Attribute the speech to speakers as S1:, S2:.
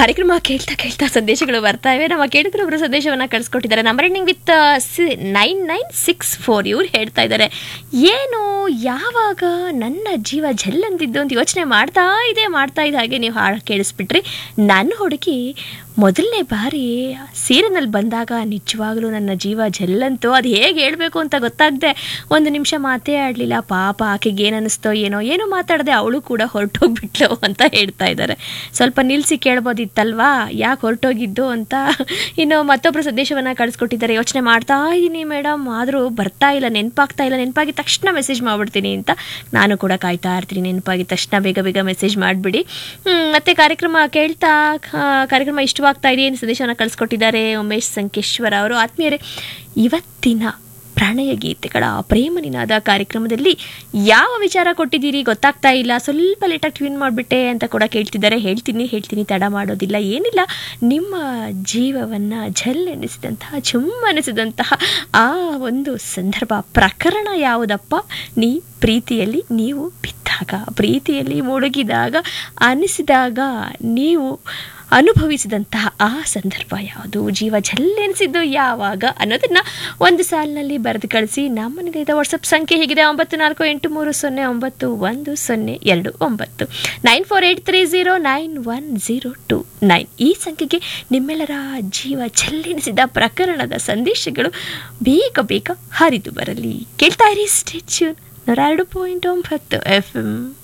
S1: ಕಾರ್ಯಕ್ರಮ ಕೇಳ್ತಾ ಕೇಳ್ತಾ ಸಂದೇಶಗಳು ಬರ್ತಾ ಇವೆ ನಮ್ಮ ಕೇಳಿದ್ರು ಒಬ್ಬರು ಸಂದೇಶವನ್ನ ಕಳಿಸ್ಕೊಟ್ಟಿದ್ದಾರೆ number ending with nine nine six four ಇವ್ರು ಹೇಳ್ತಾ ಇದ್ದಾರೆ ಏನು ಯಾವಾಗ ನನ್ನ ಜೀವ ಜಲ್ ಅಂತಿದ್ದು ಅಂತ ಯೋಚನೆ ಮಾಡ್ತಾ ಇದೆ ಮಾಡ್ತಾ ಇದೆ ಹಾಗೆ ನೀವು ಹಾಡು ಕೇಳಿಸ್ಬಿಟ್ರಿ ನನ್ನ ಹುಡುಗಿ ಮೊದಲನೇ ಬಾರಿ ಸೀರೆನಲ್ಲಿ ಬಂದಾಗ ನಿಜವಾಗ್ಲೂ ನನ್ನ ಜೀವ ಜಲ್ಲಂತು ಅದು ಹೇಗೆ ಹೇಳಬೇಕು ಅಂತ ಗೊತ್ತಾಗದೆ ಒಂದು ನಿಮಿಷ ಮಾತೇ ಆಡಲಿಲ್ಲ ಪಾಪ ಆಕೆಗೆ ಏನು ಅನ್ನಿಸ್ತೋ ಏನೋ ಏನೋ ಮಾತಾಡದೆ ಅವಳು ಕೂಡ ಹೊರಟೋಗ್ಬಿಟ್ಲು ಅಂತ ಹೇಳ್ತಾ ಇದ್ದಾರೆ ಸ್ವಲ್ಪ ನಿಲ್ಲಿಸಿ ಕೇಳ್ಬೋದಿತ್ತಲ್ವಾ ಯಾಕೆ ಹೊರಟೋಗಿದ್ದು ಅಂತ ಇನ್ನು ಮತ್ತೊಬ್ಬರು ಸಂದೇಶವನ್ನು ಕಳಿಸ್ಕೊಟ್ಟಿದ್ದಾರೆ ಯೋಚನೆ ಮಾಡ್ತಾ ಇದ್ದೀನಿ ಮೇಡಮ್ ಆದರೂ ಬರ್ತಾ ಇಲ್ಲ ನೆನಪಾಗ್ತಾ ಇಲ್ಲ ನೆನಪಾಗಿದ ತಕ್ಷಣ ಮೆಸೇಜ್ ಮಾಡ್ಬಿಡ್ತೀನಿ ಅಂತ ನಾನು ಕೂಡ ಕಾಯ್ತಾ ಇರ್ತೀನಿ ನೆನಪಾಗಿದ ತಕ್ಷಣ ಬೇಗ ಬೇಗ ಮೆಸೇಜ್ ಮಾಡಿಬಿಡಿ ಮತ್ತೆ ಕಾರ್ಯಕ್ರಮ ಕೇಳ್ತಾ ಆ, ಕಾರ್ಯಕ್ರಮ ಇಷ್ಟವಾಗ್ತಾ ಇದೆ ಏನು ಸಂದೇಶವನ್ನು ಕಳಿಸ್ಕೊಟ್ಟಿದ್ದಾರೆ ಉಮೇಶ್ ಸಂಕೇಶ್ವರ ಅವರು ಆತ್ಮೀಯರೇ ಇವತ್ತಿನ ಪ್ರಣಯ ಗೀತೆಗಳ ಪ್ರೇಮ ನಿನಾದ ಕಾರ್ಯಕ್ರಮದಲ್ಲಿ ಯಾವ ವಿಚಾರ ಕೊಟ್ಟಿದ್ದೀರಿ ಗೊತ್ತಾಗ್ತಾ ಇಲ್ಲ ಸ್ವಲ್ಪ ಲೇಟಾಗಿ ಟ್ಯೂನ್ ಮಾಡಿಬಿಟ್ಟೆ ಅಂತ ಕೂಡ ಕೇಳ್ತಿದ್ದಾರೆ ಹೇಳ್ತೀನಿ ಹೇಳ್ತೀನಿ ತಡ ಮಾಡೋದಿಲ್ಲ ಏನಿಲ್ಲ ನಿಮ್ಮ ಜೀವವನ್ನು ಜಲ್ಲೆನಿಸಿದಂತಹ ಜುಮ್ಮನಿಸಿದಂತಹ ಆ ಒಂದು ಸಂದರ್ಭ ಪ್ರಕರಣ ಯಾವುದಪ್ಪ ನೀ ಪ್ರೀತಿಯಲ್ಲಿ ನೀವು ಬಿದ್ದಾಗ ಪ್ರೀತಿಯಲ್ಲಿ ಮುಳುಗಿದಾಗ ಅನಿಸಿದಾಗ ನೀವು ಅನುಭವಿಸಿದಂತಹ ಆ ಸಂದರ್ಭ ಯಾವುದು ಜೀವ ಜಲ್ಲೆನಿಸಿದ್ದು ಯಾವಾಗ ಅನ್ನೋದನ್ನ ಒಂದು ಸಾಲಿನಲ್ಲಿ ಬರೆದು ಕಳಿಸಿ ನಮ್ಮ ನಿಗದಿತ ವಾಟ್ಸಪ್ ಸಂಖ್ಯೆ ಹೇಗಿದೆ ಒಂಬತ್ತು ನಾಲ್ಕು ಎಂಟು ಮೂರು ಸೊನ್ನೆ ಒಂಬತ್ತು ಒಂದು ಸೊನ್ನೆ ಎರಡು ಒಂಬತ್ತು nine four eight three zero nine one zero two nine ಈ ಸಂಖ್ಯೆಗೆ ನಿಮ್ಮೆಲ್ಲರ ಜೀವ ಜಲ್ಲೆನಿಸಿದ ಪ್ರಕರಣದ ಸಂದೇಶಗಳು ಬೇಗ ಬೇಗ ಹರಿದು ಬರಲಿ ಕೇಳ್ತಾ ಇರಿ ಸ್ಟೇಚ್ಯೂನ್ ನೂರ ಎರಡು ಪಾಯಿಂಟ್ ಒಂಬತ್ತು ಎಫ್ ಎಂ